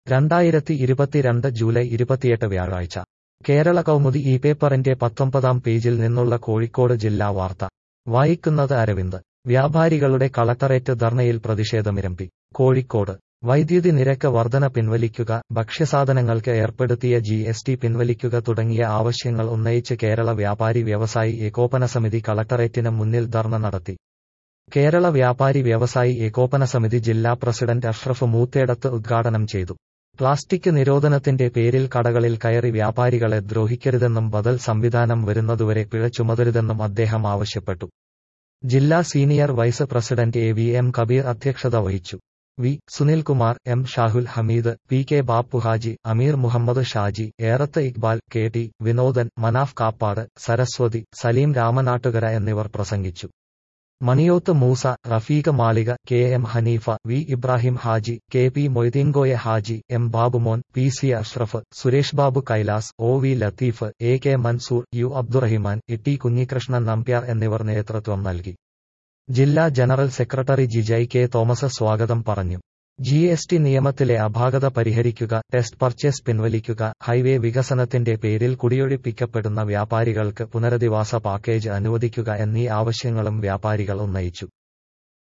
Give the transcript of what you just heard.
രണ്ടായിരത്തി ഇരുപത്തിരണ്ട് ജൂലൈ ഇരുപത്തിയെട്ട് വ്യാഴാഴ്ച കേരള കൗമുദി ഈ പേപ്പറിന്റെ പത്തൊമ്പതാം പേജിൽ നിന്നുള്ള കോഴിക്കോട് ജില്ലാ വാർത്ത വായിക്കുന്നത് അരവിന്ദ് വ്യാപാരികളുടെ കളക്ടറേറ്റ് ധർണയിൽ പ്രതിഷേധമിരമ്പി കോഴിക്കോട് വൈദ്യുതി നിരക്ക് വർധന പിൻവലിക്കുക ഭക്ഷ്യസാധനങ്ങൾക്ക് ഏർപ്പെടുത്തിയ ജി എസ് ടി പിൻവലിക്കുക തുടങ്ങിയ ആവശ്യങ്ങൾ ഉന്നയിച്ച് കേരള വ്യാപാരി വ്യവസായി ഏകോപന സമിതി കളക്ടറേറ്റിന് മുന്നിൽ ധർണ നടത്തി കേരള വ്യാപാരി വ്യവസായി ഏകോപന സമിതി ജില്ലാ പ്രസിഡന്റ് അഷ്റഫ് മൂത്തേടത്ത് ഉദ്ഘാടനം ചെയ്തു പ്ലാസ്റ്റിക് നിരോധനത്തിന്റെ പേരിൽ കടകളിൽ കയറി വ്യാപാരികളെ ദ്രോഹിക്കരുതെന്നും ബദൽ സംവിധാനം വരുന്നതുവരെ പിഴ ചുമതരുതെന്നും അദ്ദേഹം ആവശ്യപ്പെട്ടു ജില്ലാ senior vice president A V M Kabeer അധ്യക്ഷത വഹിച്ചു V Sunilkumar M Shahul Hameed P K Bappuhaji Ameer Muhammad Shaji Erath Iqbal K T Vinodan Manaf Kappad Saraswathi Saleem Ramanattukara എന്നിവർ പ്രസംഗിച്ചു Maniyoth Moosa Rafeeq Malika K M Haneefa V Ibrahim Haji K P Moideenkoya Haji M Babumon P C Ashraf Suresh Babu Kailas O V Latheef A K Mansoor U Abdurahiman E Kunhikrishnan Nambiar എന്നിവർ നേതൃത്വം നൽകി ജില്ലാ general secretary Jijay K Thomas സ്വാഗതം പറഞ്ഞു ജി എസ് ടി നിയമത്തിലെ അപാകത പരിഹരിക്കുക ടെസ്റ്റ് പർച്ചേസ് പിൻവലിക്കുക ഹൈവേ വികസനത്തിന്റെ പേരിൽ കുടിയൊഴിപ്പിക്കപ്പെടുന്ന വ്യാപാരികൾക്ക് പുനരധിവാസ പാക്കേജ് അനുവദിക്കുക എന്നീ ആവശ്യങ്ങളും വ്യാപാരികൾ ഉന്നയിച്ചു